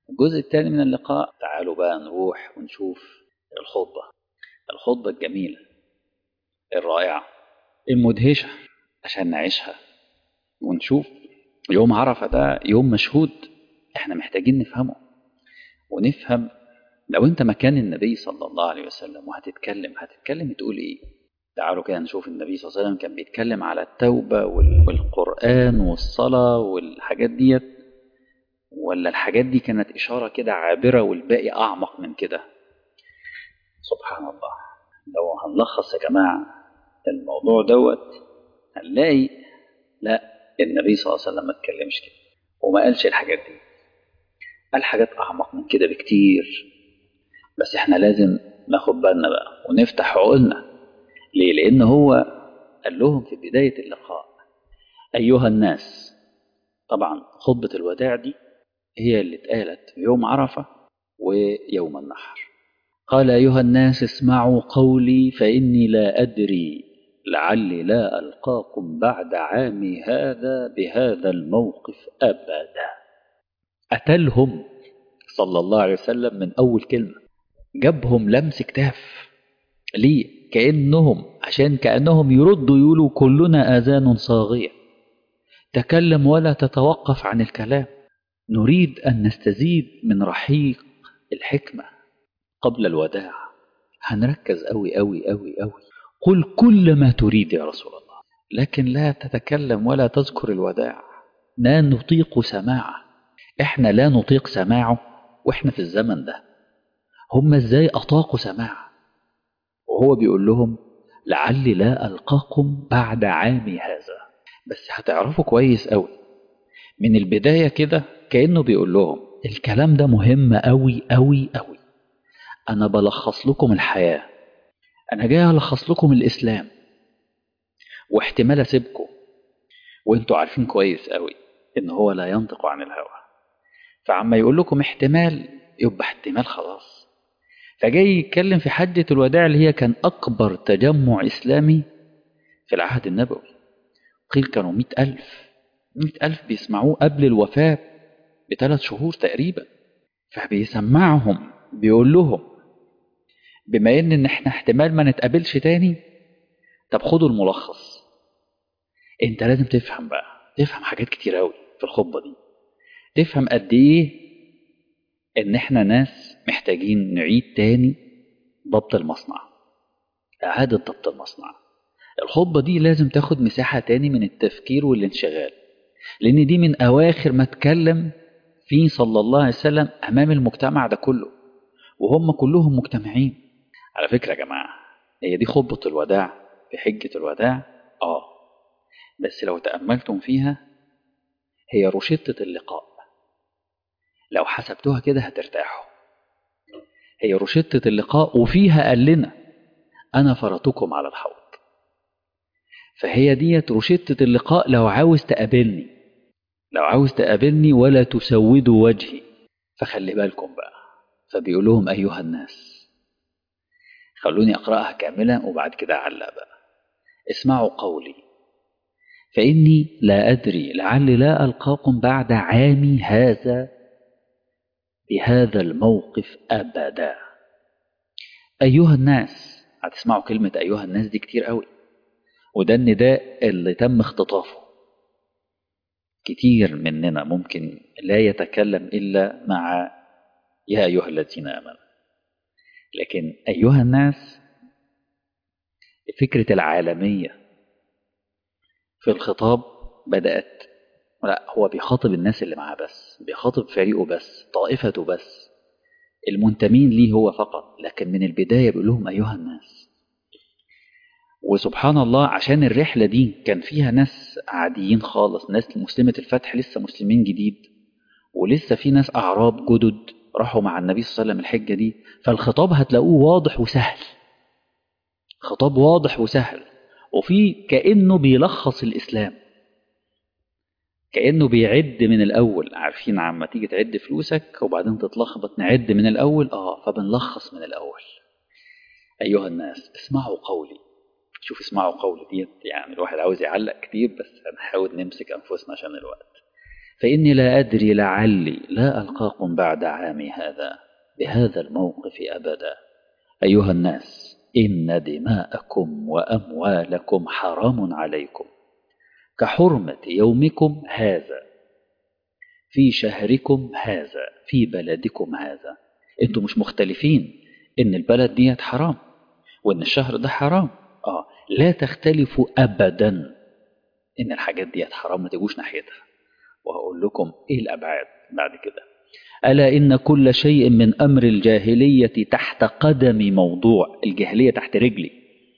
الجزء الثاني من اللقاء تعالوا بقى نروح ونشوف الخطبة الخطبة الجميلة الرائعة المدهشة عشان نعيشها ونشوف يوم عرفة ده يوم مشهود احنا محتاجين نفهمه ونفهم لو انت مكان النبي صلى الله عليه وسلم وهتتكلم هتتكلم تقول ايه تعالوا كده نشوف النبي صلى الله عليه وسلم كان بيتكلم على التوبة والقرآن والصلاة والحاجات ديت ولا الحاجات دي كانت إشارة كده عابرة والباقي أعمق من كده سبحان الله لو هنلخص يا جماعة الموضوع دوت هنلاقي لا النبي صلى الله عليه وسلم ما اتكلمش كده وما قالش الحاجات دي قال حاجات أعمق من كده بكتير بس احنا لازم ناخد بالنا بقى ونفتح عقولنا ليه؟ لأن هو قال لهم في بداية اللقاء أيها الناس طبعا خطبة الوداع دي هي اللي اتقالت في يوم عرفة ويوم النحر قال أيها الناس اسمعوا قولي فإني لا أدري لعلي لا ألقاكم بعد عامي هذا بهذا الموقف أبدا أتلهم صلى الله عليه وسلم من أول كلمة جابهم لمس كتاف ليه كأنهم عشان كأنهم يردوا يقولوا كلنا آذان صاغية تكلم ولا تتوقف عن الكلام نريد أن نستزيد من رحيق الحكمة قبل الوداع هنركز أوي أوي أوي أوي قل كل ما تريد يا رسول الله لكن لا تتكلم ولا تذكر الوداع لا نطيق سماعه احنا لا نطيق سماعه واحنا في الزمن ده هم ازاي اطاقوا سماعه وهو بيقول لهم لعلي لا القاكم بعد عامي هذا بس هتعرفوا كويس قوي من البدايه كده كانه بيقول لهم الكلام ده مهم قوي قوي قوي انا بلخص لكم الحياه انا جاي الخص لكم الاسلام واحتمال اسيبكم وانتوا عارفين كويس قوي ان هو لا ينطق عن الهوى فعما يقول لكم احتمال يبقى احتمال خلاص فجاي يتكلم في حجة الوداع اللي هي كان أكبر تجمع إسلامي في العهد النبوي قيل كانوا مئة ألف مئة ألف بيسمعوه قبل الوفاة بثلاث شهور تقريبا فبيسمعهم بيقول لهم بما ان ان احنا احتمال ما نتقابلش تاني طب خدوا الملخص انت لازم تفهم بقى تفهم حاجات كتير قوي في الخطبه دي تفهم قد ايه ان احنا ناس محتاجين نعيد تاني ضبط المصنع اعاده ضبط المصنع الخطبه دي لازم تاخد مساحه تاني من التفكير والانشغال لان دي من اواخر ما اتكلم فيه صلى الله عليه وسلم امام المجتمع ده كله وهم كلهم مجتمعين على فكره يا جماعه هي دي خطبه الوداع في حجه الوداع اه بس لو تاملتم فيها هي روشته اللقاء لو حسبتوها كده هترتاحوا هي روشتة اللقاء وفيها قال لنا أنا فرطكم على الحوض فهي ديت روشتة اللقاء لو عاوز تقابلني لو عاوز تقابلني ولا تسودوا وجهي فخلي بالكم بقى فبيقول لهم أيها الناس خلوني أقرأها كاملة وبعد كده أعلق بقى اسمعوا قولي فإني لا أدري لعلي لا ألقاكم بعد عامي هذا بهذا الموقف أبدا أيها الناس هتسمعوا كلمة أيها الناس دي كتير قوي وده النداء اللي تم اختطافه كتير مننا ممكن لا يتكلم إلا مع يا أيها الذين آمنوا لكن أيها الناس فكرة العالمية في الخطاب بدأت لا هو بيخاطب الناس اللي معاه بس بيخاطب فريقه بس طائفته بس المنتمين ليه هو فقط لكن من البداية بيقول لهم أيها الناس وسبحان الله عشان الرحلة دي كان فيها ناس عاديين خالص ناس مسلمة الفتح لسه مسلمين جديد ولسه في ناس أعراب جدد راحوا مع النبي صلى الله عليه وسلم الحجة دي فالخطاب هتلاقوه واضح وسهل خطاب واضح وسهل وفي كأنه بيلخص الإسلام كأنه بيعد من الأول عارفين عما تيجي تعد فلوسك وبعدين تتلخبط نعد من الأول آه فبنلخص من الأول أيها الناس اسمعوا قولي شوف اسمعوا قولي ديت يعني الواحد عاوز يعلق كتير بس هنحاول نمسك أنفسنا عشان الوقت فإني لا أدري لعلي لا ألقاكم بعد عامي هذا بهذا الموقف أبدا أيها الناس إن دماءكم وأموالكم حرام عليكم كحرمة يومكم هذا في شهركم هذا في بلدكم هذا انتوا مش مختلفين ان البلد ديت حرام وان الشهر ده حرام اه لا تختلفوا ابدا ان الحاجات ديت حرام ما تجوش ناحيتها وهقول لكم ايه الابعاد بعد كده الا ان كل شيء من امر الجاهليه تحت قدم موضوع الجاهليه تحت رجلي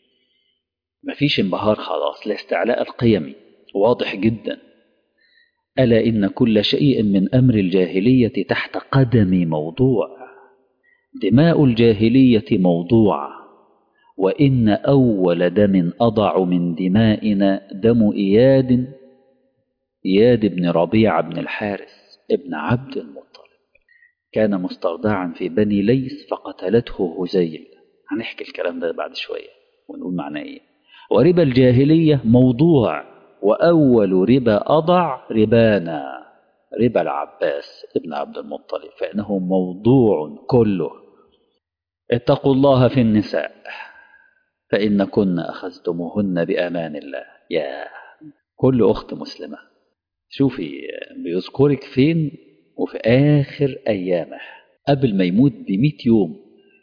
مفيش انبهار خلاص لاستعلاء القيم واضح جدا الا ان كل شيء من امر الجاهليه تحت قدم موضوع دماء الجاهليه موضوع وان اول دم اضع من دمائنا دم اياد اياد بن ربيعه بن الحارث ابن عبد المطلب كان مسترضعا في بني ليث فقتلته هزيل هنحكي الكلام ده بعد شويه ونقول معناه ايه وربا الجاهليه موضوع وأول ربا أضع ربانا ربا العباس ابن عبد المطلب فإنه موضوع كله اتقوا الله في النساء فإن كن أخذتموهن بأمان الله يا كل أخت مسلمة شوفي بيذكرك فين وفي آخر أيامه قبل ما يموت بمئة يوم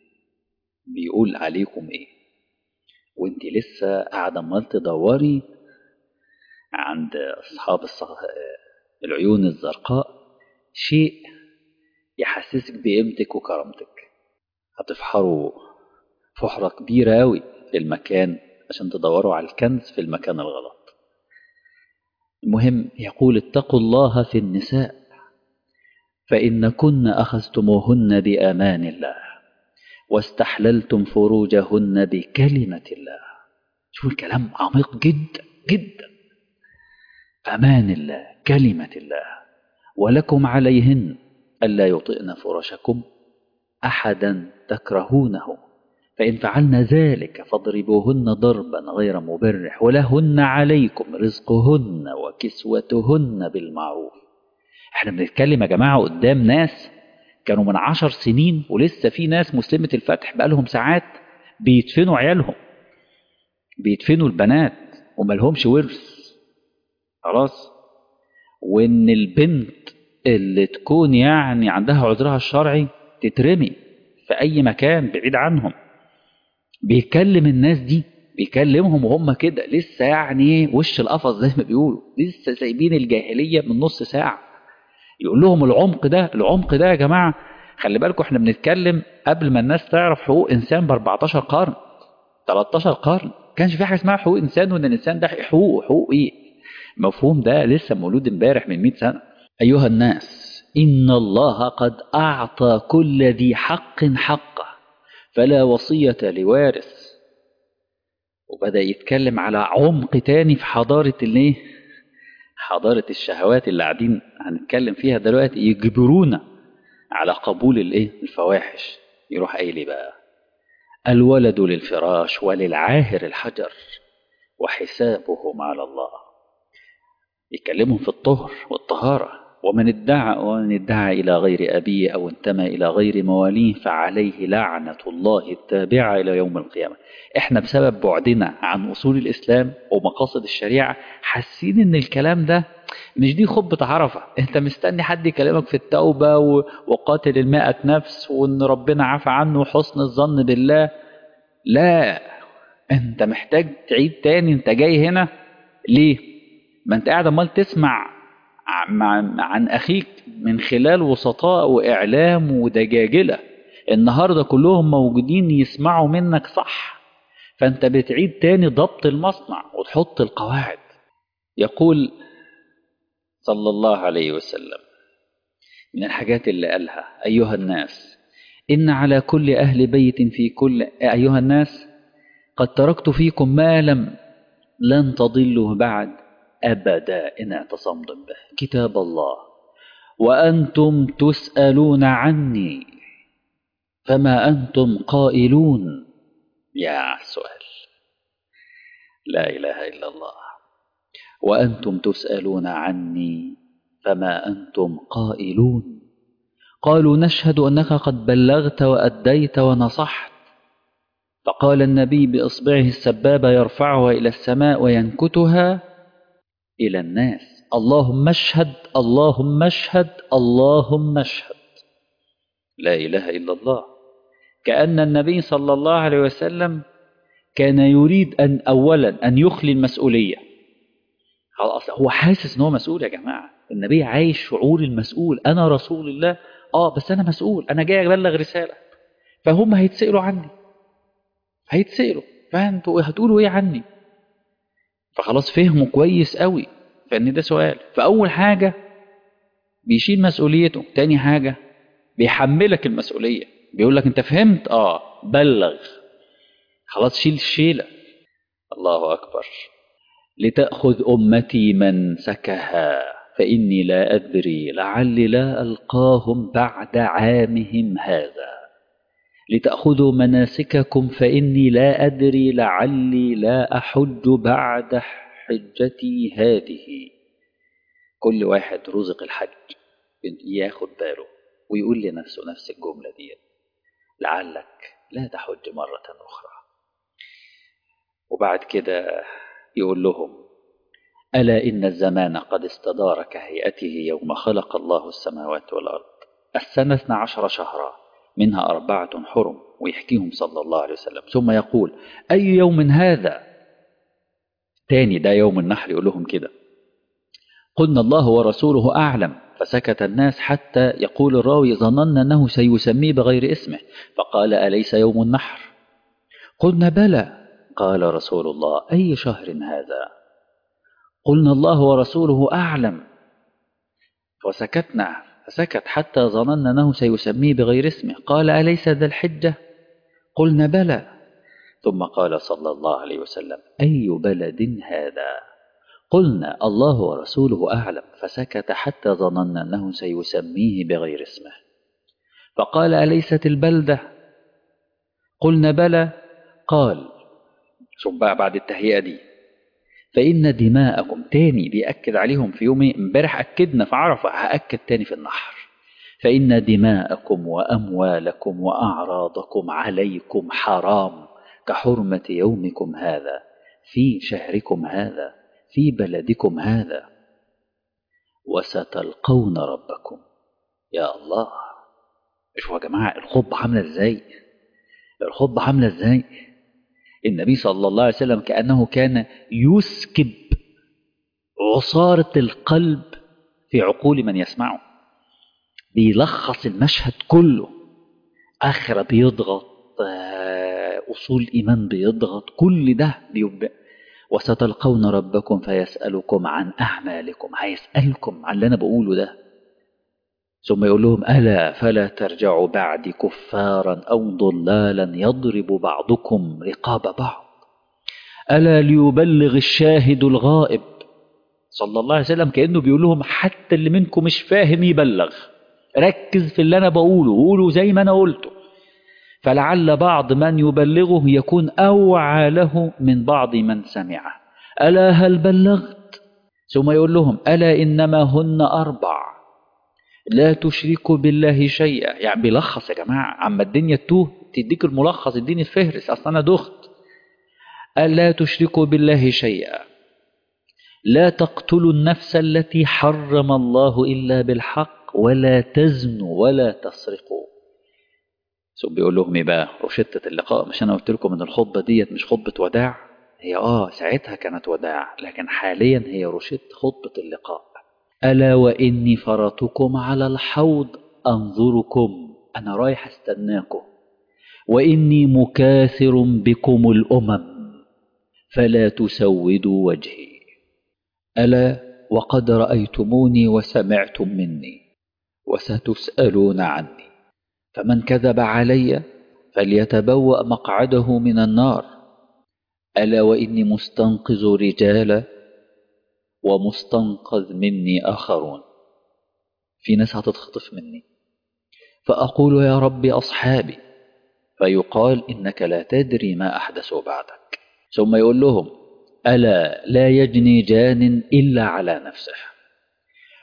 بيقول عليكم إيه وانت لسه قاعدة عمال تدوري عند أصحاب الصغ... العيون الزرقاء شيء يحسسك بقيمتك وكرامتك هتفحروا فحرة كبيرة أوي للمكان عشان تدوروا على الكنز في المكان الغلط المهم يقول اتقوا الله في النساء فإن كن أخذتموهن بأمان الله واستحللتم فروجهن بكلمة الله شوف الكلام عميق جدا جدا أمان الله كلمة الله ولكم عليهن ألا يطئن فرشكم أحدا تكرهونه فإن فعلن ذلك فاضربوهن ضربا غير مبرح ولهن عليكم رزقهن وكسوتهن بالمعروف احنا بنتكلم يا جماعة قدام ناس كانوا من عشر سنين ولسه في ناس مسلمة الفتح بقالهم ساعات بيدفنوا عيالهم بيدفنوا البنات وملهمش ورث خلاص وان البنت اللي تكون يعني عندها عذرها الشرعي تترمي في اي مكان بعيد عنهم بيكلم الناس دي بيكلمهم وهم كده لسه يعني وش القفص زي ما بيقولوا لسه سايبين الجاهليه من نص ساعه يقول لهم العمق ده العمق ده يا جماعه خلي بالكم احنا بنتكلم قبل ما الناس تعرف حقوق انسان ب 14 قرن 13 قرن كانش في حاجه اسمها حقوق انسان وان الانسان ده حقوق حقوق ايه المفهوم ده لسه مولود امبارح من 100 سنه ايها الناس ان الله قد اعطى كل ذي حق حقه فلا وصيه لوارث وبدا يتكلم على عمق تاني في حضاره الايه حضاره الشهوات اللي قاعدين هنتكلم فيها دلوقتي يجبرونا على قبول الايه الفواحش يروح قايل ايه بقى الولد للفراش وللعاهر الحجر وحسابهم على الله يكلمهم في الطهر والطهارة ومن ادعى ومن ادعى إلى غير أبيه أو انتمى إلى غير مواليه فعليه لعنة الله التابعة إلى يوم القيامة إحنا بسبب بعدنا عن أصول الإسلام ومقاصد الشريعة حاسين إن الكلام ده مش دي خطبة عرفة أنت مستني حد يكلمك في التوبة وقاتل المائة نفس وإن ربنا عفى عنه وحسن الظن بالله لا أنت محتاج تعيد تاني أنت جاي هنا ليه ما أنت قاعد عمال تسمع عن أخيك من خلال وسطاء وإعلام ودجاجلة النهاردة كلهم موجودين يسمعوا منك صح فأنت بتعيد تاني ضبط المصنع وتحط القواعد يقول صلى الله عليه وسلم من الحاجات اللي قالها أيها الناس إن على كل أهل بيت في كل أيها الناس قد تركت فيكم ما لم لن تضلوا بعد أبدا إن اعتصمتم به كتاب الله وأنتم تسألون عني فما أنتم قائلون يا سؤال لا إله إلا الله وأنتم تسألون عني فما أنتم قائلون قالوا نشهد أنك قد بلغت وأديت ونصحت فقال النبي بإصبعه السبابة يرفعها إلى السماء وينكتها إلى الناس اللهم اشهد اللهم اشهد اللهم اشهد لا إله إلا الله كأن النبي صلى الله عليه وسلم كان يريد أن أولا أن يخلي المسؤولية خلاص هو حاسس ان هو مسؤول يا جماعه النبي عايش شعور المسؤول انا رسول الله اه بس انا مسؤول انا جاي ابلغ رساله فهم هيتسالوا عني هيتسالوا فانتوا هتقولوا ايه عني فخلاص فهموا كويس قوي فان ده سؤال فاول حاجه بيشيل مسؤوليته تاني حاجه بيحملك المسؤوليه بيقول لك انت فهمت اه بلغ خلاص شيل الشيله الله اكبر لتأخذ أمتي منسكها فإني لا أدري لعلي لا ألقاهم بعد عامهم هذا لتأخذوا مناسككم فإني لا أدري لعلي لا أحج بعد حجتي هذه كل واحد رزق الحج ياخد باله ويقول لنفسه نفس الجملة دي لعلك لا تحج مرة أخرى وبعد كده يقول لهم ألا إن الزمان قد استدار كهيئته يوم خلق الله السماوات والأرض السنة 12 شهرا منها أربعة حرم ويحكيهم صلى الله عليه وسلم ثم يقول أي يوم هذا تاني ده يوم النحر يقول لهم كده قلنا الله ورسوله أعلم فسكت الناس حتى يقول الراوي ظننا أنه سيسميه بغير اسمه فقال أليس يوم النحر قلنا بلى قال رسول الله أي شهر هذا قلنا الله ورسوله أعلم وسكتنا فسكت حتى ظننا أنه سيسميه بغير اسمه قال أليس ذا الحجة قلنا بلى ثم قال صلى الله عليه وسلم أي بلد هذا قلنا الله ورسوله أعلم فسكت حتى ظننا أنه سيسميه بغير اسمه فقال أليست البلدة قلنا بلى قال ثم بعد التهيئة دي فإن دماءكم تاني بيأكد عليهم في يوم امبارح أكدنا في عرفة هأكد تاني في النحر فإن دماءكم وأموالكم وأعراضكم عليكم حرام كحرمة يومكم هذا في شهركم هذا في بلدكم هذا وستلقون ربكم يا الله شوفوا يا جماعة الخطبة عاملة ازاي الخطبة عاملة ازاي النبي صلى الله عليه وسلم كأنه كان يسكب عصارة القلب في عقول من يسمعه بيلخص المشهد كله آخرة بيضغط أصول إيمان بيضغط كل ده بيبقى وستلقون ربكم فيسألكم عن أعمالكم هيسألكم عن اللي أنا بقوله ده ثم يقول لهم ألا فلا ترجعوا بعد كفارا أو ضلالا يضرب بعضكم رقاب بعض ألا ليبلغ الشاهد الغائب صلى الله عليه وسلم كأنه بيقول لهم حتى اللي منكم مش فاهم يبلغ ركز في اللي أنا بقوله قولوا زي ما أنا قلته فلعل بعض من يبلغه يكون أوعى له من بعض من سمعه ألا هل بلغت ثم يقول لهم ألا إنما هن أربع لا تشركوا بالله شيئا يعني بيلخص يا جماعة عما الدنيا تتوه تديك الملخص اديني الفهرس أصلا أنا دخت ألا تشركوا بالله شيئا لا تقتلوا النفس التي حرم الله إلا بالحق ولا تزنوا ولا تسرقوا ثم بيقول لهم ايه بقى روشتة اللقاء مش انا قلت لكم ان الخطبة ديت مش خطبة وداع هي اه ساعتها كانت وداع لكن حاليا هي روشتة خطبة اللقاء ألا وإني فرطكم على الحوض أنظركم أنا رايح استناكم وإني مكاثر بكم الأمم فلا تسودوا وجهي ألا وقد رأيتموني وسمعتم مني وستسألون عني فمن كذب علي فليتبوأ مقعده من النار ألا وإني مستنقذ رجالا ومستنقذ مني آخرون في ناس هتتخطف مني فأقول يا ربي أصحابي فيقال إنك لا تدري ما أحدثوا بعدك ثم يقول لهم ألا لا يجني جان إلا على نفسه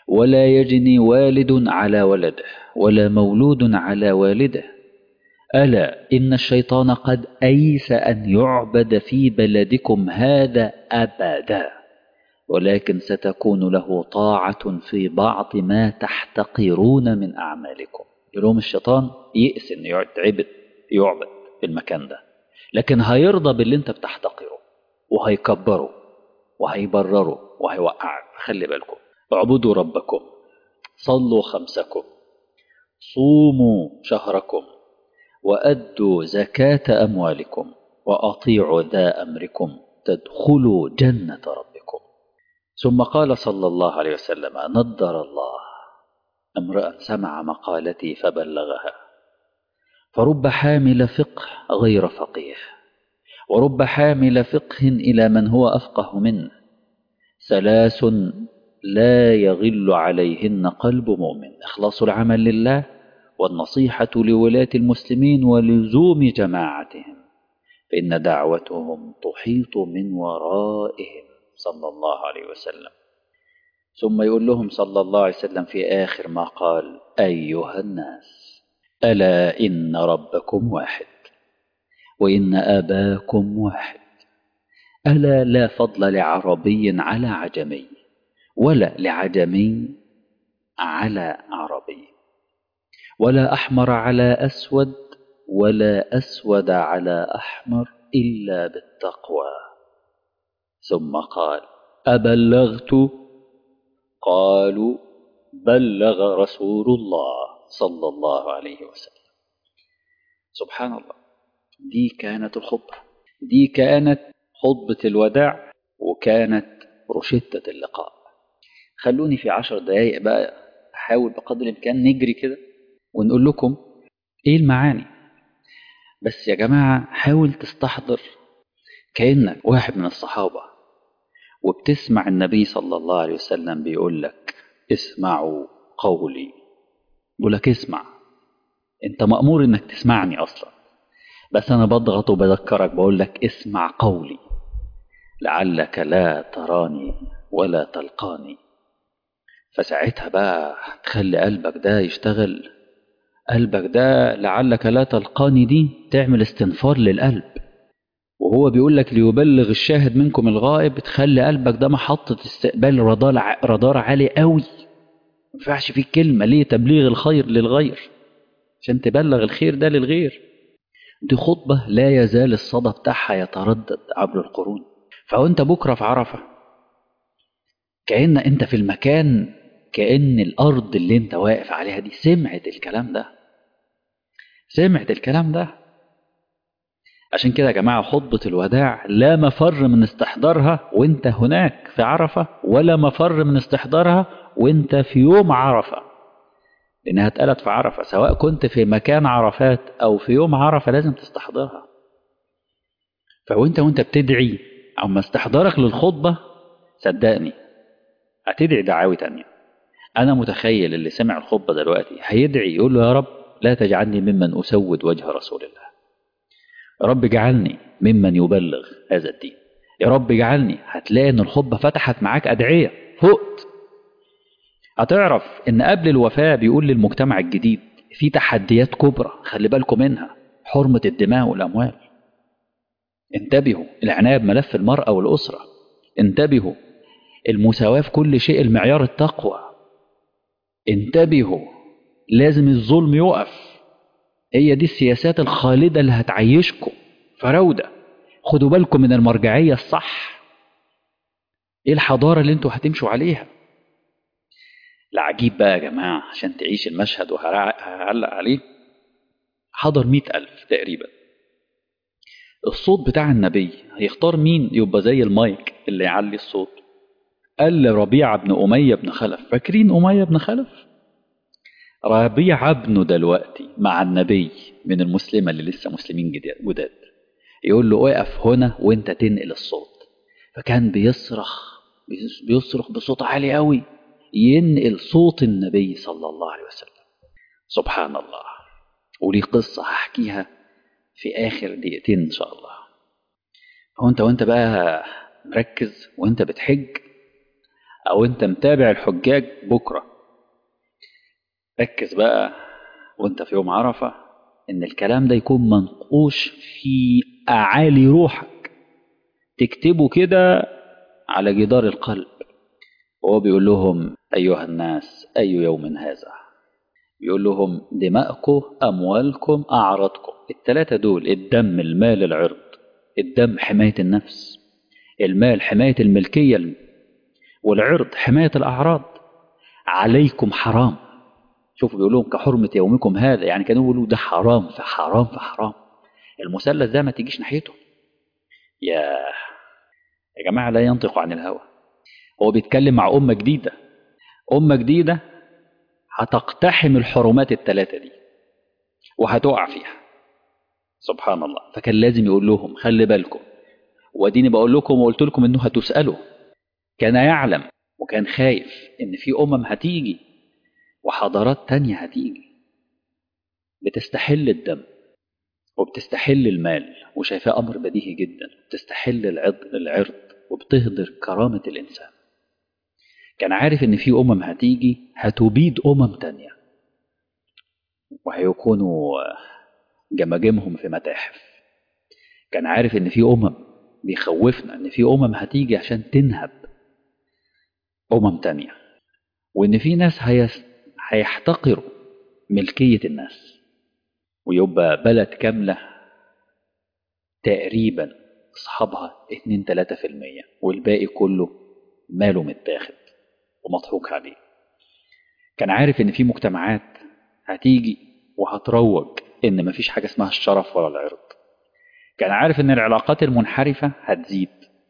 ولا يجني والد على ولده ولا مولود على والده ألا إن الشيطان قد أيس أن يعبد في بلدكم هذا أبدا ولكن ستكون له طاعة في بعض ما تحتقرون من أعمالكم يلوم الشيطان يئس أن يتعبد يعبد في المكان ده لكن هيرضى باللي انت بتحتقره وهيكبره وهيبرره وهيوقعك خلي بالكم اعبدوا ربكم صلوا خمسكم صوموا شهركم وأدوا زكاة أموالكم وأطيعوا ذا أمركم تدخلوا جنة ربكم ثم قال صلى الله عليه وسلم نضر الله امرأ سمع مقالتي فبلغها فرب حامل فقه غير فقيه ورب حامل فقه إلى من هو أفقه منه ثلاث لا يغل عليهن قلب مؤمن إخلاص العمل لله والنصيحة لولاة المسلمين ولزوم جماعتهم فإن دعوتهم تحيط من ورائهم صلى الله عليه وسلم ثم يقول لهم صلى الله عليه وسلم في آخر ما قال أيها الناس ألا إن ربكم واحد وإن أباكم واحد ألا لا فضل لعربي على عجمي ولا لعجمي على عربي ولا أحمر على أسود ولا أسود على أحمر إلا بالتقوى ثم قال أبلغت قالوا بلغ رسول الله صلى الله عليه وسلم سبحان الله دي كانت الخطبة دي كانت خطبة الوداع وكانت روشتة اللقاء خلوني في عشر دقايق بقى أحاول بقدر الإمكان نجري كده ونقول لكم إيه المعاني بس يا جماعة حاول تستحضر كأنك واحد من الصحابة وبتسمع النبي صلى الله عليه وسلم بيقول لك اسمعوا قولي بيقول لك اسمع انت مأمور انك تسمعني اصلا بس انا بضغط وبذكرك بقول لك اسمع قولي لعلك لا تراني ولا تلقاني فساعتها بقى تخلي قلبك ده يشتغل قلبك ده لعلك لا تلقاني دي تعمل استنفار للقلب وهو بيقول لك ليبلغ الشاهد منكم الغائب تخلي قلبك ده محطة استقبال رادار رادار عالي قوي ما ينفعش فيه كلمة ليه تبليغ الخير للغير عشان تبلغ الخير ده للغير دي خطبة لا يزال الصدى بتاعها يتردد عبر القرون فوانت بكرة في عرفة كأن انت في المكان كأن الأرض اللي انت واقف عليها دي سمعت الكلام ده سمعت الكلام ده عشان كده يا جماعة خطبة الوداع لا مفر من استحضارها وانت هناك في عرفة ولا مفر من استحضارها وانت في يوم عرفة لأنها اتقالت في عرفة سواء كنت في مكان عرفات أو في يوم عرفة لازم تستحضرها فوانت وانت بتدعي أو ما استحضارك للخطبة صدقني هتدعي دعاوي تانية أنا متخيل اللي سمع الخطبة دلوقتي هيدعي يقول له يا رب لا تجعلني ممن أسود وجه رسول الله يا رب اجعلني ممن يبلغ هذا الدين يا رب اجعلني هتلاقي ان الخطبة فتحت معاك أدعية فقت هتعرف ان قبل الوفاة بيقول للمجتمع الجديد في تحديات كبرى خلي بالكم منها حرمة الدماء والأموال انتبهوا العناية بملف المرأة والأسرة انتبهوا المساواة في كل شيء المعيار التقوى انتبهوا لازم الظلم يقف هي دي السياسات الخالدة اللي هتعيشكم فراودة خدوا بالكم من المرجعية الصح ايه الحضارة اللي انتوا هتمشوا عليها العجيب بقى يا جماعة عشان تعيش المشهد وهعلق عليه حضر مئة ألف تقريبا الصوت بتاع النبي هيختار مين يبقى زي المايك اللي يعلي الصوت قال لربيعة بن أمية بن خلف فاكرين أمية بن خلف ربيعة ابنه دلوقتي مع النبي من المسلمة اللي لسه مسلمين جداد يقول له اقف هنا وانت تنقل الصوت فكان بيصرخ بيصرخ بصوت عالي قوي ينقل صوت النبي صلى الله عليه وسلم سبحان الله وليه قصة هحكيها في آخر دقيقتين إن شاء الله هو أنت وأنت بقى مركز وأنت بتحج او انت متابع الحجاج بكره ركز بقى وانت في يوم عرفه ان الكلام ده يكون منقوش في اعالي روحك تكتبه كده على جدار القلب وهو بيقول لهم ايها الناس اي يوم هذا بيقول لهم دماءكم اموالكم اعراضكم الثلاثه دول الدم المال العرض الدم حمايه النفس المال حمايه الملكيه والعرض حمايه الاعراض عليكم حرام شوفوا بيقول لهم كحرمه يومكم هذا يعني كانوا بيقولوا ده حرام فحرام فحرام المثلث ده ما تجيش ناحيته يا يا جماعه لا ينطق عن الهوى هو بيتكلم مع امه جديده امه جديده هتقتحم الحرمات الثلاثه دي وهتقع فيها سبحان الله فكان لازم يقول لهم خلي بالكم واديني بقول لكم وقلت لكم انه هتسالوا كان يعلم وكان خايف ان في امم هتيجي وحضارات تانية هتيجي بتستحل الدم وبتستحل المال وشايفاه امر بديهي جدا بتستحل العرض العرض وبتهدر كرامه الانسان كان عارف ان في امم هتيجي هتبيد امم تانية وهيكونوا جماجمهم في متاحف كان عارف ان في امم بيخوفنا ان في امم هتيجي عشان تنهب امم تانية وان في ناس هيس... هيحتقروا ملكية الناس ويبقى بلد كاملة تقريبا أصحابها 2 3% والباقي كله ماله متاخد ومضحوك عليه كان عارف إن في مجتمعات هتيجي وهتروج إن مفيش حاجة اسمها الشرف ولا العرض كان عارف إن العلاقات المنحرفة هتزيد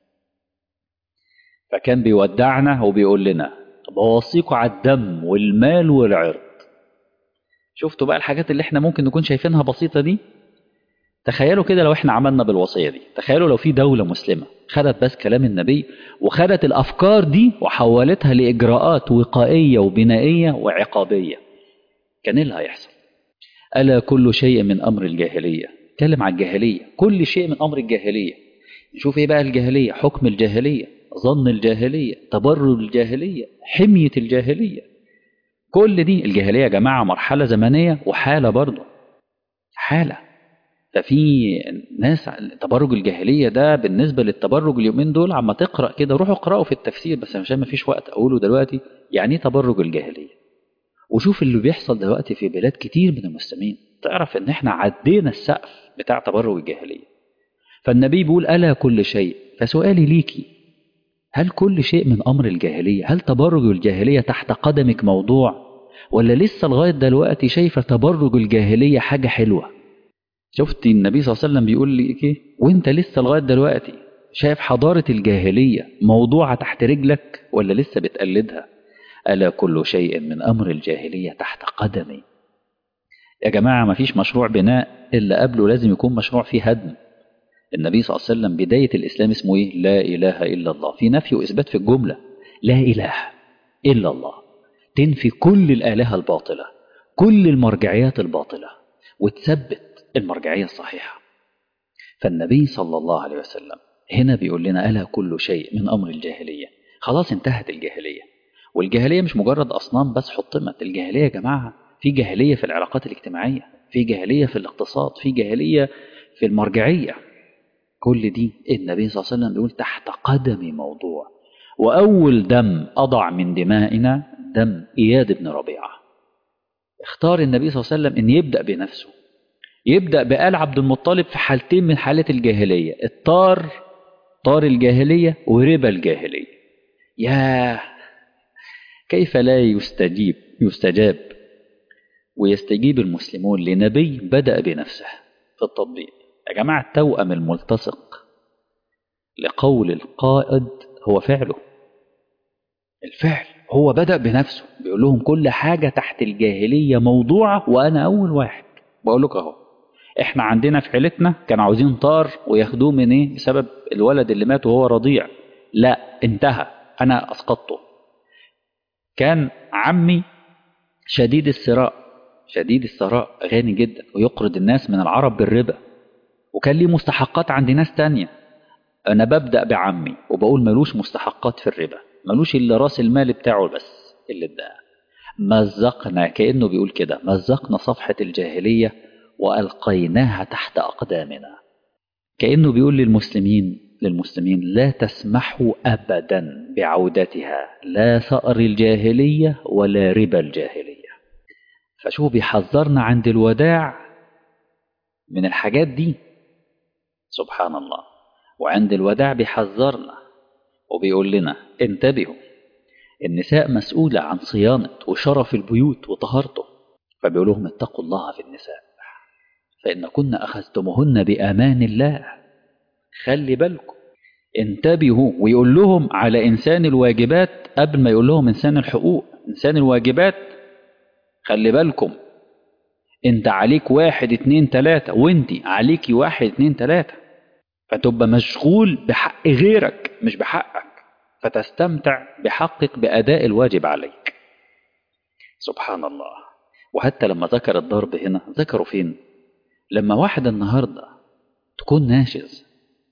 فكان بيودعنا وبيقول لنا بوصيكوا على الدم والمال والعرض شفتوا بقى الحاجات اللي احنا ممكن نكون شايفينها بسيطة دي تخيلوا كده لو احنا عملنا بالوصية دي تخيلوا لو في دولة مسلمة خدت بس كلام النبي وخدت الأفكار دي وحولتها لإجراءات وقائية وبنائية وعقابية كان ايه اللي هيحصل ألا كل شيء من أمر الجاهلية اتكلم عن الجاهلية كل شيء من أمر الجاهلية نشوف ايه بقى الجاهلية حكم الجاهلية ظن الجاهلية تبرج الجاهلية حمية الجاهلية كل دي الجاهلية يا جماعة مرحلة زمنية وحالة برضه حالة ففي ناس تبرج الجاهلية ده بالنسبة للتبرج اليومين دول عما تقرأ كده روحوا اقرأوا في التفسير بس عشان ما فيش وقت أقوله دلوقتي يعني ايه تبرج الجاهلية وشوف اللي بيحصل دلوقتي في بلاد كتير من المسلمين تعرف ان احنا عدينا السقف بتاع تبرج الجاهلية فالنبي بيقول ألا كل شيء فسؤالي ليكي هل كل شيء من أمر الجاهلية هل تبرج الجاهلية تحت قدمك موضوع ولا لسه لغاية دلوقتي شايفة تبرج الجاهلية حاجة حلوة شفت النبي صلى الله عليه وسلم بيقول لي ايه وانت لسه لغاية دلوقتي شايف حضارة الجاهلية موضوعة تحت رجلك ولا لسه بتقلدها ألا كل شيء من أمر الجاهلية تحت قدمي يا جماعة ما فيش مشروع بناء إلا قبله لازم يكون مشروع فيه هدم النبي صلى الله عليه وسلم بداية الإسلام اسمه إيه؟ لا إله إلا الله في نفي وإثبات في الجملة لا إله إلا الله تنفي كل الآلهة الباطلة كل المرجعيات الباطلة وتثبت المرجعية الصحيحة فالنبي صلى الله عليه وسلم هنا بيقول لنا ألا كل شيء من أمر الجاهلية خلاص انتهت الجاهلية والجاهلية مش مجرد أصنام بس حطمت الجاهلية يا جماعة في جاهلية في العلاقات الاجتماعية في جاهلية في الاقتصاد في جاهلية في المرجعية كل دي النبي صلى الله عليه وسلم بيقول تحت قدمي موضوع وأول دم أضع من دمائنا دم إياد بن ربيعة اختار النبي صلى الله عليه وسلم أن يبدأ بنفسه يبدأ بآل عبد المطلب في حالتين من حالات الجاهلية الطار طار الجاهلية وربا الجاهلية يا كيف لا يستجيب يستجاب ويستجيب المسلمون لنبي بدأ بنفسه في التطبيق يا جماعة التوأم الملتصق لقول القائد هو فعله الفعل هو بدأ بنفسه بيقول لهم كل حاجة تحت الجاهلية موضوعة وأنا أول واحد بقول لك أهو إحنا عندنا في عيلتنا كانوا عاوزين طار وياخدوه من إيه بسبب الولد اللي مات وهو رضيع لا انتهى أنا أسقطته كان عمي شديد الثراء شديد الثراء غني جدا ويقرض الناس من العرب بالربا وكان ليه مستحقات عند ناس تانية أنا ببدأ بعمي وبقول ملوش مستحقات في الربا ملوش إلا راس المال بتاعه بس اللي اداها مزقنا كأنه بيقول كده مزقنا صفحة الجاهلية وألقيناها تحت أقدامنا كأنه بيقول للمسلمين للمسلمين لا تسمحوا أبدا بعودتها لا ثأر الجاهلية ولا ربا الجاهلية فشوف بيحذرنا عند الوداع من الحاجات دي سبحان الله وعند الوداع بيحذرنا وبيقول لنا انتبهوا النساء مسؤولة عن صيانة وشرف البيوت وطهارته فبيقول لهم اتقوا الله في النساء فإن كنا أخذتموهن بأمان الله خلي بالكم انتبهوا ويقول لهم على إنسان الواجبات قبل ما يقول لهم إنسان الحقوق إنسان الواجبات خلي بالكم انت عليك واحد اتنين تلاتة وانت عليكي واحد اتنين تلاتة فتبقى مشغول بحق غيرك مش بحقك فتستمتع بحقك بأداء الواجب عليك سبحان الله وحتى لما ذكر الضرب هنا ذكروا فين لما واحدة النهاردة تكون ناشز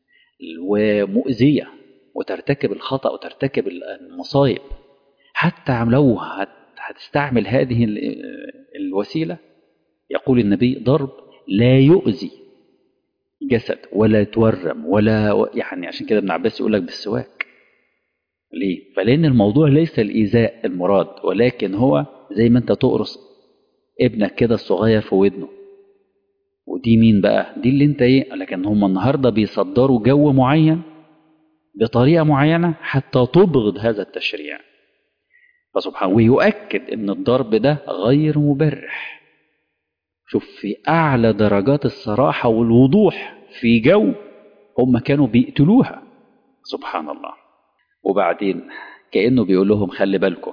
ومؤذية وترتكب الخطأ وترتكب المصايب حتى لو هتستعمل هذه الوسيلة يقول النبي ضرب لا يؤذي جسد ولا يتورم ولا يعني عشان كده ابن عباس يقول لك بالسواك ليه؟ فلأن الموضوع ليس الإيذاء المراد ولكن هو زي ما أنت تقرص ابنك كده الصغير في ودنه ودي مين بقى؟ دي اللي أنت إيه؟ لكن هم النهارده بيصدروا جو معين بطريقة معينة حتى تبغض هذا التشريع فسبحان ويؤكد ان الضرب ده غير مبرح شوف في اعلى درجات الصراحة والوضوح في جو هم كانوا بيقتلوها سبحان الله وبعدين كأنه بيقول لهم خلي بالكم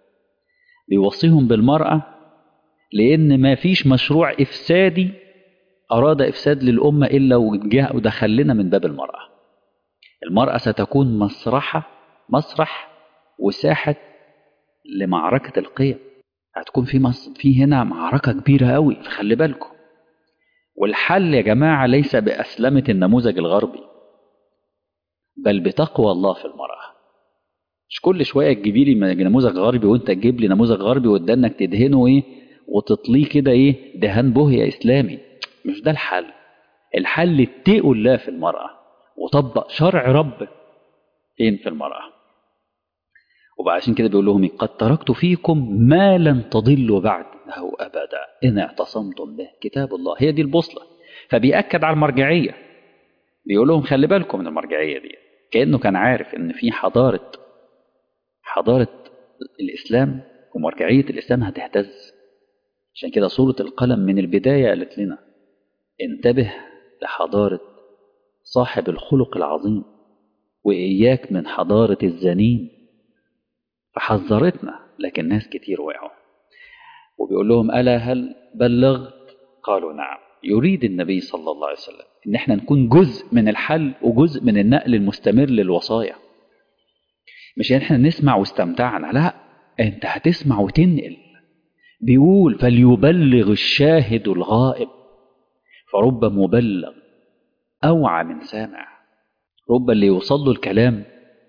بيوصيهم بالمرأة لأن ما فيش مشروع إفسادي أراد إفساد للأمة إلا وجاء ودخل لنا من باب المرأة المرأة ستكون مسرحة مسرح وساحة لمعركة القيم هتكون في مصر في هنا معركة كبيرة قوي فخلي بالكم والحل يا جماعة ليس بأسلمة النموذج الغربي بل بتقوى الله في المرأة مش كل شوية تجيبي لي نموذج غربي وانت تجيب لي نموذج غربي وادانك تدهنه ايه وتطليه كده ايه دهان بهي اسلامي مش ده الحل الحل اتقوا الله في المرأة وطبق شرع ربك فين في المرأة وعشان كده بيقول لهم قد تركت فيكم ما لن تضلوا بعده أبدا إن اعتصمتم به كتاب الله هي دي البوصلة فبيأكد على المرجعية بيقول لهم خلي بالكم من المرجعية دي كأنه كان عارف إن في حضارة حضارة الإسلام ومرجعية الإسلام هتهتز عشان كده سورة القلم من البداية قالت لنا انتبه لحضارة صاحب الخلق العظيم وإياك من حضارة الزنين فحذرتنا لكن ناس كتير وقعوا وبيقول لهم ألا هل بلغت قالوا نعم يريد النبي صلى الله عليه وسلم إن احنا نكون جزء من الحل وجزء من النقل المستمر للوصايا مش ان احنا نسمع واستمتعنا لا انت هتسمع وتنقل بيقول فليبلغ الشاهد الغائب فرب مبلغ أوعى من سامع رب اللي يوصل له الكلام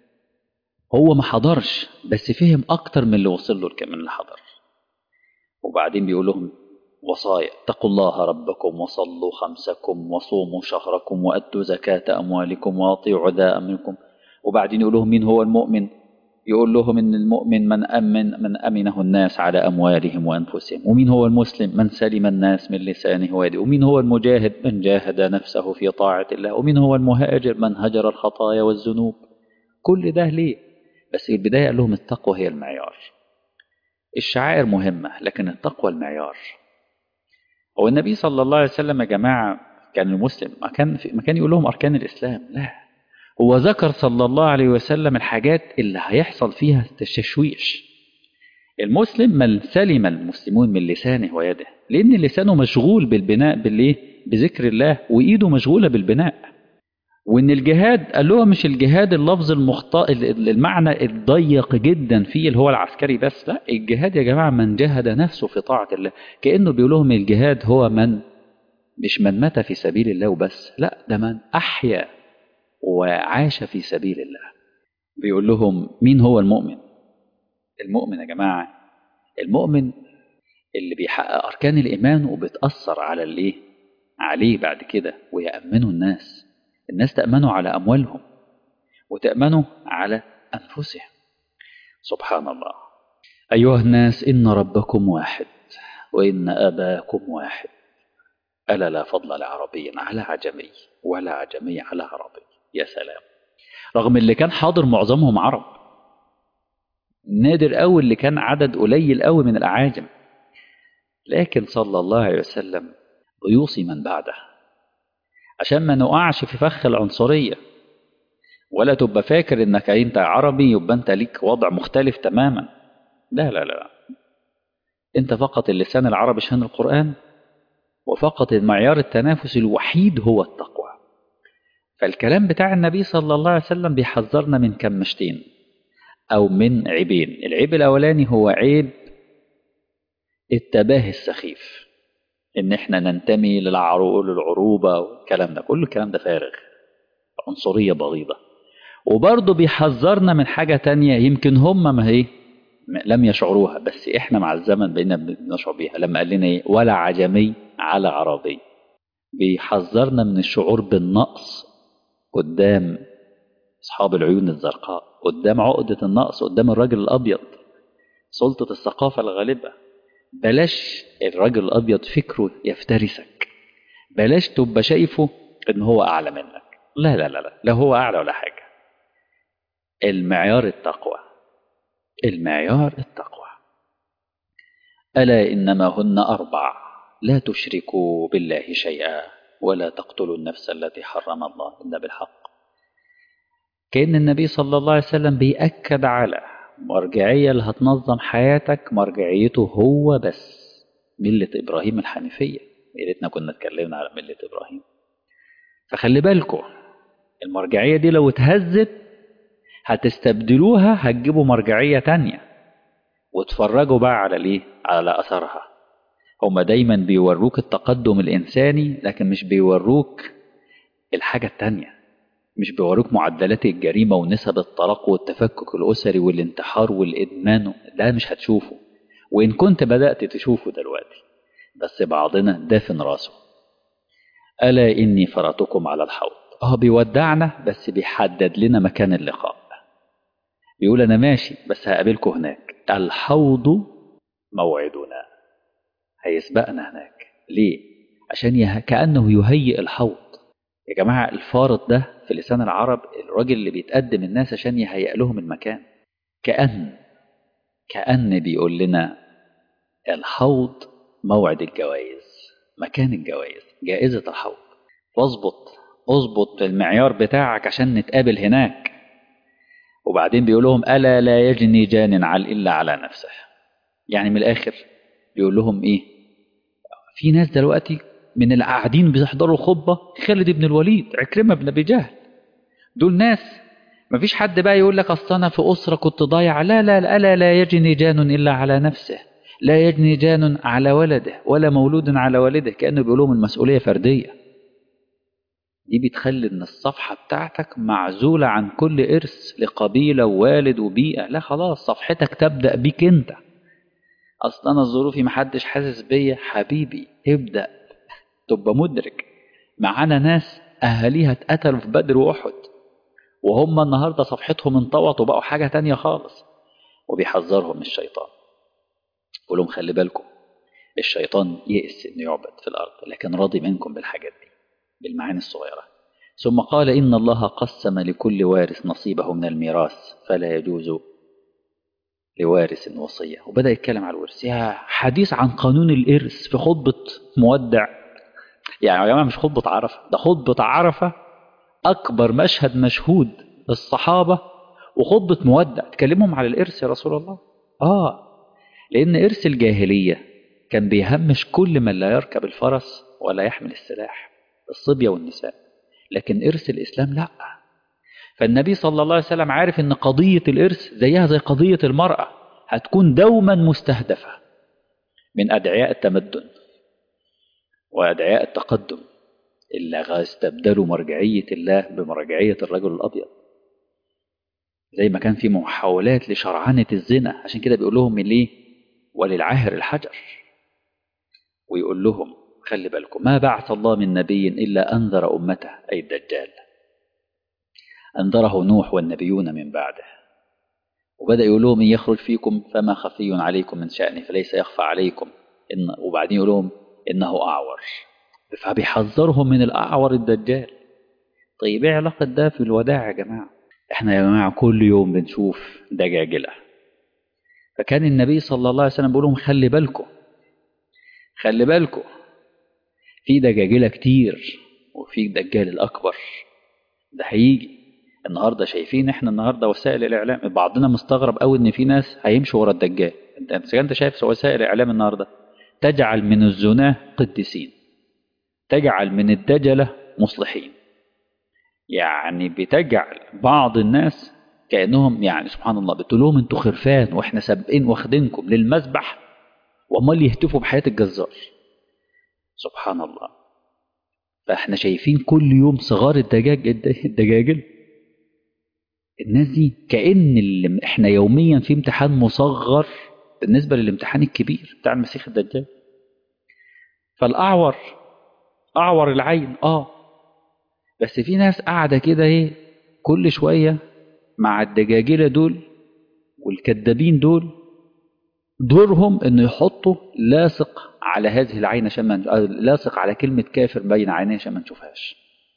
هو ما حضرش بس فهم أكتر من اللي وصل له من اللي حضر وبعدين بيقول لهم وصايا اتقوا الله ربكم وصلوا خمسكم وصوموا شهركم وأدوا زكاة أموالكم وأطيعوا ذا أمركم وبعدين يقول لهم مين هو المؤمن يقول لهم ان المؤمن من امن من امنه الناس على اموالهم وانفسهم ومين هو المسلم من سلم الناس من لسانه ويده ومين هو المجاهد من جاهد نفسه في طاعه الله ومين هو المهاجر من هجر الخطايا والذنوب كل ده ليه بس في البدايه قال لهم التقوى هي المعيار الشعائر مهمه لكن التقوى المعيار هو النبي صلى الله عليه وسلم يا جماعه كان المسلم ما كان ما كان يقول لهم اركان الاسلام لا هو ذكر صلى الله عليه وسلم الحاجات اللي هيحصل فيها تشويش المسلم من سلم المسلمون من لسانه ويده لأن لسانه مشغول بالبناء بالإيه؟ بذكر الله وإيده مشغولة بالبناء وإن الجهاد قال له مش الجهاد اللفظ المخطئ المعنى الضيق جدا فيه اللي هو العسكري بس لا الجهاد يا جماعة من جهد نفسه في طاعة الله كأنه بيقول لهم الجهاد هو من مش من مات في سبيل الله وبس لا ده من أحيا وعاش في سبيل الله بيقول لهم مين هو المؤمن المؤمن يا جماعة المؤمن اللي بيحقق أركان الإيمان وبتأثر على الإيه عليه بعد كده ويأمنوا الناس الناس تأمنوا على أموالهم وتأمنوا على أنفسهم سبحان الله أيها الناس إن ربكم واحد وإن أباكم واحد ألا لا فضل لعربي على عجمي ولا عجمي على عربي يا سلام رغم اللي كان حاضر معظمهم عرب نادر قوي اللي كان عدد قليل قوي من الأعاجم لكن صلى الله عليه وسلم بيوصي من بعده عشان ما نقعش في فخ العنصرية ولا تبقى فاكر انك انت عربي يبقى انت ليك وضع مختلف تماما لا لا لا انت فقط اللسان العربي شان القرآن وفقط المعيار التنافس الوحيد هو التقوى فالكلام بتاع النبي صلى الله عليه وسلم بيحذرنا من كمشتين أو من عيبين العيب الأولاني هو عيب التباهي السخيف إن إحنا ننتمي للعرو للعروبة والكلام ده كل الكلام ده فارغ عنصرية بغيضة وبرضه بيحذرنا من حاجة تانية يمكن هم ما هي لم يشعروها بس إحنا مع الزمن بقينا بنشعر بيها لما قال لنا إيه ولا عجمي على عربي بيحذرنا من الشعور بالنقص قدام أصحاب العيون الزرقاء قدام عقدة النقص قدام الراجل الأبيض سلطة الثقافة الغالبة بلاش الراجل الأبيض فكره يفترسك بلاش تبقى شايفه إن هو أعلى منك لا لا لا لا لا هو أعلى ولا حاجة المعيار التقوى المعيار التقوى ألا إنما هن أربع لا تشركوا بالله شيئا ولا تقتلوا النفس التي حرم الله إلا بالحق كأن النبي صلى الله عليه وسلم بيأكد على مرجعية اللي هتنظم حياتك مرجعيته هو بس ملة إبراهيم الحنيفية يا ريتنا كنا اتكلمنا على ملة إبراهيم فخلي بالكم المرجعية دي لو اتهزت هتستبدلوها هتجيبوا مرجعية تانية وتفرجوا بقى على ليه على أثرها هما دايما بيوروك التقدم الإنساني لكن مش بيوروك الحاجة التانية مش بيوروك معدلات الجريمة ونسب الطلاق والتفكك الأسري والانتحار والإدمان ده مش هتشوفه وإن كنت بدأت تشوفه دلوقتي بس بعضنا دافن راسه ألا إني فرطكم على الحوض اه بيودعنا بس بيحدد لنا مكان اللقاء بيقول أنا ماشي بس هقابلكم هناك الحوض موعدنا هيسبقنا هناك ليه عشان يه... كأنه يهيئ الحوض يا جماعة الفارط ده في لسان العرب الراجل اللي بيتقدم الناس عشان يهيئ لهم المكان كأن كأن بيقول لنا الحوض موعد الجوائز مكان الجوائز جائزة الحوض واظبط اظبط المعيار بتاعك عشان نتقابل هناك وبعدين بيقول لهم ألا لا يجني جان على إلا على نفسه يعني من الآخر بيقول لهم إيه في ناس دلوقتي من القاعدين بيحضروا الخطبة خالد بن الوليد عكرمة بن أبي جهل دول ناس مفيش حد بقى يقول لك أصل أنا في أسرة كنت ضايع لا لا ألا لا يجني جان إلا على نفسه لا يجني جان على ولده ولا مولود على والده كأنه بيقول لهم المسؤولية فردية دي بتخلي ان الصفحة بتاعتك معزولة عن كل إرث لقبيلة ووالد وبيئة لا خلاص صفحتك تبدأ بيك انت أصل أنا ظروفي محدش حاسس بيا حبيبي ابدأ تبقى مدرك معانا ناس أهاليها اتقتلوا في بدر وأحد وهم النهاردة صفحتهم انطوت وبقوا حاجة تانية خالص وبيحذرهم الشيطان يقول لهم خلي بالكم الشيطان يئس انه يعبد في الارض لكن راضي منكم بالحاجات دي بالمعاني الصغيره ثم قال ان الله قسم لكل وارث نصيبه من الميراث فلا يجوز لوارث وصيه وبدا يتكلم على الورث يا حديث عن قانون الارث في خطبه مودع يعني يا جماعه مش خطبه عرفه ده خطبه عرفه اكبر مشهد مشهود للصحابه وخطبه مودع تكلمهم على الارث يا رسول الله اه لأن إرث الجاهلية كان بيهمش كل من لا يركب الفرس ولا يحمل السلاح الصبية والنساء لكن إرث الإسلام لا فالنبي صلى الله عليه وسلم عارف أن قضية الإرث زيها زي قضية المرأة هتكون دوما مستهدفة من أدعياء التمدن وأدعياء التقدم اللي استبدلوا مرجعية الله بمرجعية الرجل الأبيض زي ما كان في محاولات لشرعنة الزنا عشان كده بيقول لهم ليه وللعاهر الحجر ويقول لهم خلي بالكم ما بعث الله من نبي إلا أنذر أمته أي الدجال أنذره نوح والنبيون من بعده وبدأ يقول لهم إن يخرج فيكم فما خفي عليكم من شأنه فليس يخفى عليكم إن وبعدين يقول لهم إنه أعور فبيحذرهم من الأعور الدجال طيب إيه علاقة ده في الوداع يا جماعة إحنا يا جماعة كل يوم بنشوف دجاجلة فكان النبي صلى الله عليه وسلم بيقول لهم خلي بالكم خلي بالكم في دجاجلة كتير وفي الدجال الأكبر ده هيجي النهارده شايفين احنا النهارده وسائل الاعلام بعضنا مستغرب قوي ان في ناس هيمشوا ورا الدجال انت انت شايف وسائل الاعلام النهارده تجعل من الزناه قديسين تجعل من الدجله مصلحين يعني بتجعل بعض الناس كانهم يعني سبحان الله بتقول لهم انتوا خرفان واحنا سابقين واخدينكم للمذبح وامال يهتفوا بحياه الجزار سبحان الله فاحنا شايفين كل يوم صغار الدجاج الدجاجل الناس دي كأن اللي احنا يوميا في امتحان مصغر بالنسبة للامتحان الكبير بتاع المسيح الدجال فالأعور أعور العين اه بس في ناس قاعدة كده ايه كل شوية مع الدجاجلة دول والكذابين دول دورهم انه يحطوا لاصق على هذه العين عشان ما لاصق على كلمة كافر بين عينيه عشان ما نشوفهاش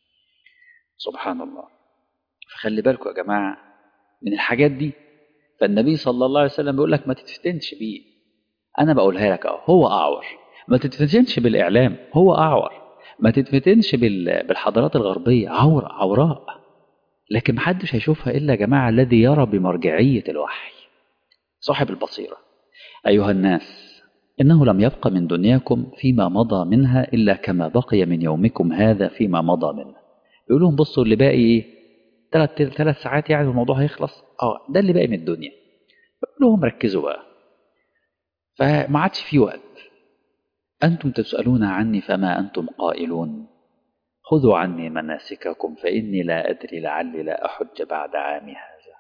سبحان الله فخلي بالكم يا جماعة من الحاجات دي فالنبي صلى الله عليه وسلم بيقول لك ما تتفتنش بيه أنا بقولها لك أهو هو أعور ما تتفتنش بالإعلام هو أعور ما تتفتنش بالحضارات الغربية عورة عوراء لكن محدش هيشوفها إلا يا جماعة الذي يرى بمرجعية الوحي صاحب البصيرة أيها الناس إنه لم يبق من دنياكم فيما مضى منها إلا كما بقي من يومكم هذا فيما مضى منه يقول لهم بصوا اللي باقي إيه ثلاث ثلاث ساعات يعني الموضوع هيخلص اه ده اللي باقي من الدنيا بقول لهم ركزوا بقى فما عادش في وقت أنتم تسألون عني فما أنتم قائلون خذوا عني مناسككم فإني لا أدري لعلي لا أحج بعد عامي هذا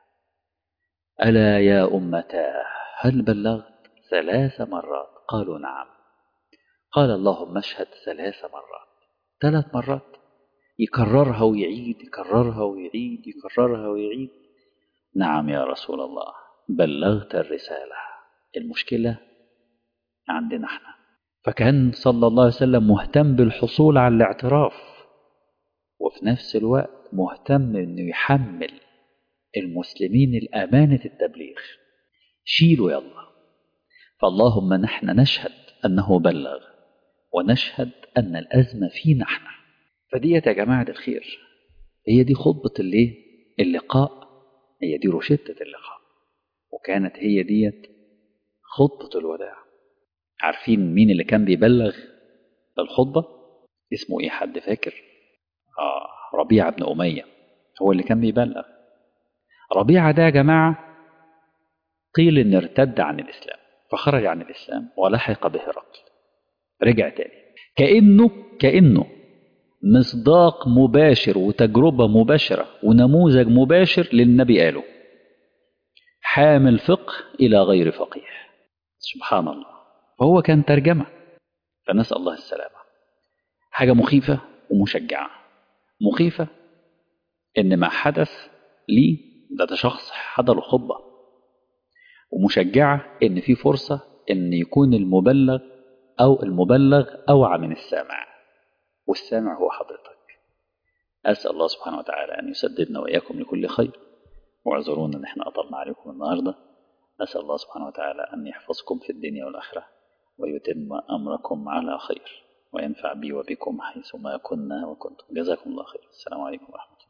ألا يا أمتاه هل بلغت ثلاث مرات قالوا نعم قال اللهم اشهد ثلاث مرات ثلاث مرات يكررها ويعيد يكررها ويعيد يكررها ويعيد نعم يا رسول الله بلغت الرسالة المشكلة عندنا احنا فكان صلى الله عليه وسلم مهتم بالحصول على الاعتراف وفي نفس الوقت مهتم انه يحمل المسلمين الأمانة التبليغ شيلوا يلا فاللهم نحن نشهد أنه بلغ ونشهد أن الأزمة فينا احنا فديت يا جماعة الخير هي دي خطبة اللي اللقاء هي دي روشتة اللقاء وكانت هي ديت خطبة الوداع عارفين مين اللي كان بيبلغ الخطبة اسمه ايه حد فاكر آه ربيعة بن أمية هو اللي كان بيبلغ ربيعة ده يا جماعة قيل إن ارتد عن الإسلام فخرج عن الإسلام ولحق بهرقل رجع تاني كأنه كأنه مصداق مباشر وتجربة مباشرة ونموذج مباشر للنبي قاله حامل فقه إلى غير فقيه سبحان الله فهو كان ترجمة فنسأل الله السلامة حاجة مخيفة ومشجعة مخيفة إن ما حدث لي ده, ده شخص حضر الخطبة ومشجعة إن في فرصة إن يكون المبلغ أو المبلغ أوعى من السامع والسامع هو حضرتك أسأل الله سبحانه وتعالى أن يسددنا وإياكم لكل خير واعذرونا أن احنا أطلنا عليكم النهاردة أسأل الله سبحانه وتعالى أن يحفظكم في الدنيا والآخرة ويتم أمركم على خير وينفع بي وبكم حيثما كنا وكنتم جزاكم الله خير السلام عليكم ورحمة الله